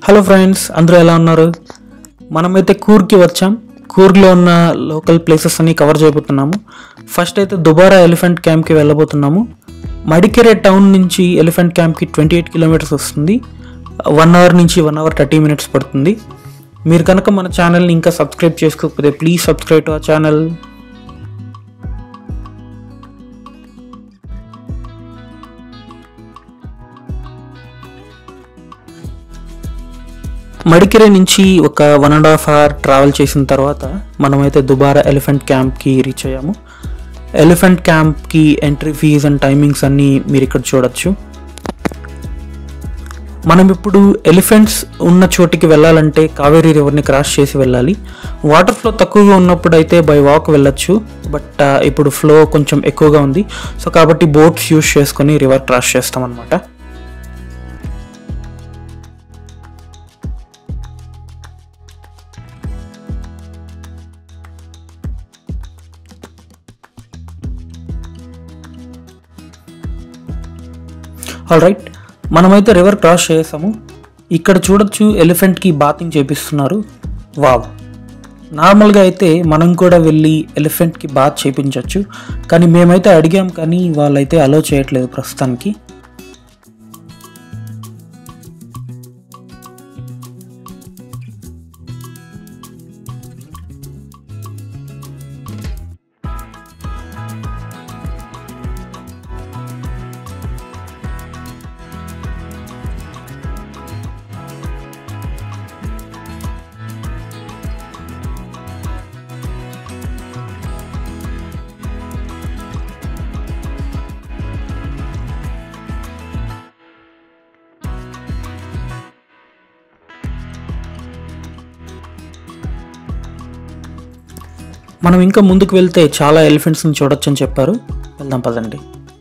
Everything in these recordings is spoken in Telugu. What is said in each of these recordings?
హలో ఫ్రెండ్స్ అందరూ ఎలా ఉన్నారు మనమైతే కూర్కి వచ్చాం కూర్గ్లో ఉన్న లోకల్ ప్లేసెస్ అన్ని కవర్ చేయబోతున్నాము ఫస్ట్ అయితే దుబారా ఎలిఫెంట్ క్యాంప్కి వెళ్ళబోతున్నాము మడికెరే టౌన్ నుంచి ఎలిఫెంట్ క్యాంప్కి ట్వంటీ ఎయిట్ కిలోమీటర్స్ వస్తుంది వన్ అవర్ నుంచి వన్ అవర్ థర్టీ మినిట్స్ పడుతుంది మీరు కనుక మన ఛానల్ని ఇంకా సబ్స్క్రైబ్ చేసుకోకపోతే ప్లీజ్ సబ్స్క్రైబ్ టు ఆ ఛానల్ మడికెరే నుంచి ఒక one and half hour travel చేసిన తర్వాత మనమైతే దుబారా ఎలిఫెంట్ క్యాంప్కి రీచ్ అయ్యాము ఎలిఫెంట్ క్యాంప్కి ఎంట్రీ ఫీజ్ అండ్ టైమింగ్స్ అన్నీ మీరు ఇక్కడ చూడొచ్చు మనం ఇప్పుడు ఎలిఫెంట్స్ ఉన్న చోటికి వెళ్ళాలంటే కావేరీ రివర్ని క్రాస్ చేసి వెళ్ళాలి వాటర్ ఫ్లో తక్కువగా ఉన్నప్పుడు అయితే బై వాక్ వెళ్ళొచ్చు బట్ ఇప్పుడు ఫ్లో కొంచెం ఎక్కువగా ఉంది సో కాబట్టి బోట్స్ యూస్ చేసుకొని రివర్ క్రాస్ చేస్తాం అనమాట ఆల్ రైట్ మనమైతే రివర్ క్రాస్ చేసాము ఇక్కడ చూడొచ్చు ఎలిఫెంట్కి బాతింగ్ చేపిస్తున్నారు వావ్ నార్మల్గా అయితే మనం కూడా వెళ్ళి ఎలిఫెంట్కి బాత్ చేయించవచ్చు కానీ మేమైతే అడిగాం కానీ వాళ్ళైతే అలో చేయట్లేదు ప్రస్తుతానికి మనం ఇంకా ముందుకు వెళ్తే చాలా ఎలిఫెంట్స్ని చూడొచ్చని చెప్పారు వెళ్దాం పదండి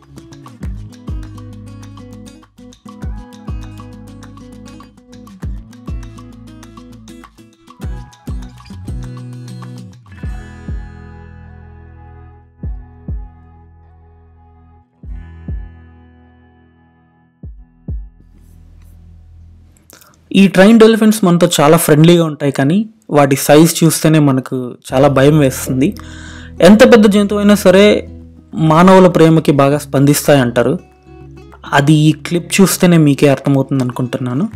ఈ ట్రైన్డ్ ఎలిఫెంట్స్ మనతో చాలా ఫ్రెండ్లీగా ఉంటాయి కానీ వాటి సైజ్ చూస్తేనే మనకు చాలా భయం వేస్తుంది ఎంత పెద్ద జంతువు అయినా సరే మానవుల ప్రేమకి బాగా స్పందిస్తాయి అంటారు అది ఈ క్లిప్ చూస్తేనే మీకే అర్థమవుతుంది అనుకుంటున్నాను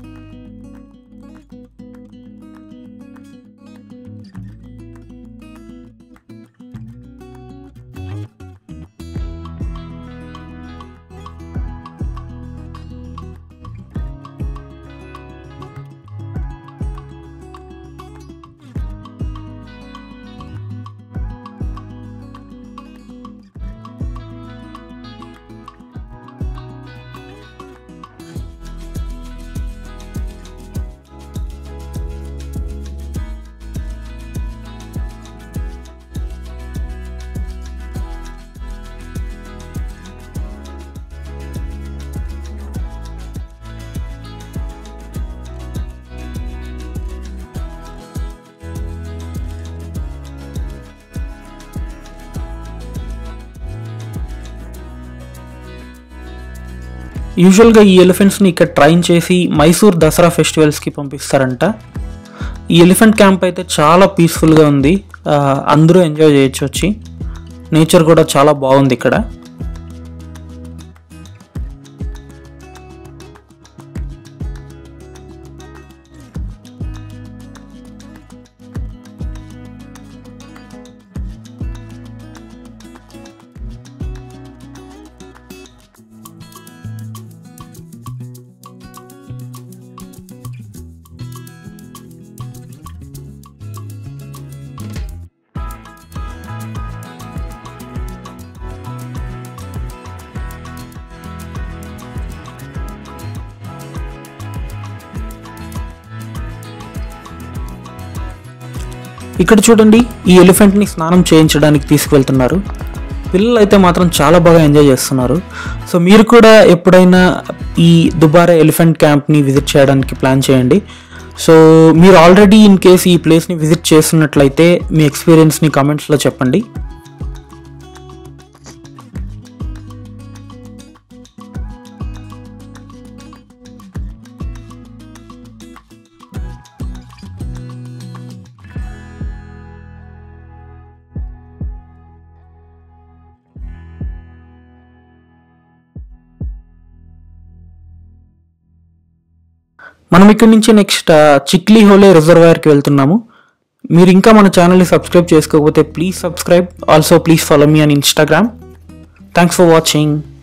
యూజువల్గా ఈ ఎలిఫెంట్స్ని ఇక్కడ ట్రైన్ చేసి మైసూర్ దసరా ఫెస్టివల్స్కి పంపిస్తారంట ఈ ఎలిఫెంట్ క్యాంప్ అయితే చాలా పీస్ఫుల్గా ఉంది ఆ, అందరూ ఎంజాయ్ చేయొచ్చు వచ్చి నేచర్ కూడా చాలా బాగుంది ఇక్కడ ఇక్కడ చూడండి ఈ ఎలిఫెంట్ని స్నానం చేయించడానికి తీసుకువెళ్తున్నారు పిల్లలు అయితే మాత్రం చాలా బాగా ఎంజాయ్ చేస్తున్నారు సో మీరు కూడా ఎప్పుడైనా ఈ దుబారా ఎలిఫెంట్ క్యాంప్ని విజిట్ చేయడానికి ప్లాన్ చేయండి సో మీరు ఆల్రెడీ ఇన్ కేస్ ఈ ప్లేస్ని విజిట్ చేస్తున్నట్లయితే మీ ఎక్స్పీరియన్స్ని కామెంట్స్లో చెప్పండి మనం ఇక్కడి నుంచి నెక్స్ట్ చిక్లీ హోలే రిజర్వాయర్కి వెళ్తున్నాము మీరు ఇంకా మన ఛానల్ని సబ్స్క్రైబ్ చేసుకోకపోతే please subscribe also please follow me on Instagram thanks for watching